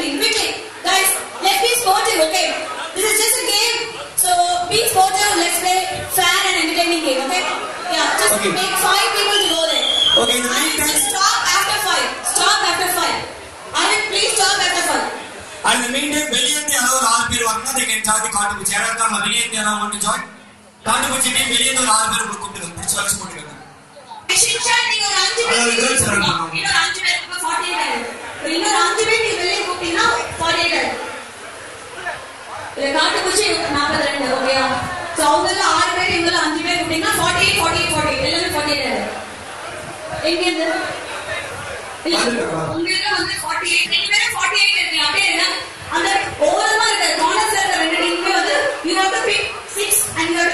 green. Quickly. Guys, let's be sportive, okay? This is just a game. So be sportive. Let's play fair and entertaining game, okay? Yeah, just Okay. make five people to go there. Okay, in the And meantime- just stop after five. Stop after five. Arvind, please stop after five. அந்த மீண்டும் வெளியேந்து யாரோ ஒரு ஆறு பேர் வரணும் they can join the காட்டுப்பூச்சி யாராவது இருக்காங்க வெளியேந்து யாராவது want to join காட்டுப்பூச்சி டீம் வெளியேந்து ஒரு ஆறு பேர் உங்களுக்கு கூப்பிட்டு பிடிச்சி வச்சு போட்டுருக்காங்க சிக்ஷா, நீங்க ஒரு அஞ்சு பேர் அதாவது girls வெளியே வரணும். கூப்பிடணும். இன்னொரு அஞ்சு பேர் இப்ப 48 ஆயிடும். இப்ப இன்னொரு அஞ்சு பேர் நீங்க வெளியே கூப்பிட்டீங்கன்னா 48 ஆயிடும். இதுல காட்டுப்பூச்சி 42, ஓகேயா? So, அவங்கெல்லாம் ஆறு பேர், இவங்கெல்லாம் அஞ்சு பேர் கூப்பிட்டீங்கன்னா 48, 48, 48. எல்லாமே 48 ஆயிடும். எங்க இருந்து? இல்ல, வந்துருக்கா? உங்க இதுல வந்து 48, ரெண்டு பேரும் 48 இருக்கீங்க. அப்படியே இருங்க. அந்த ஓரமா இருக்க corners ல இருக்க ரெண்டு டீமுமே வந்து you have to pick six and you have to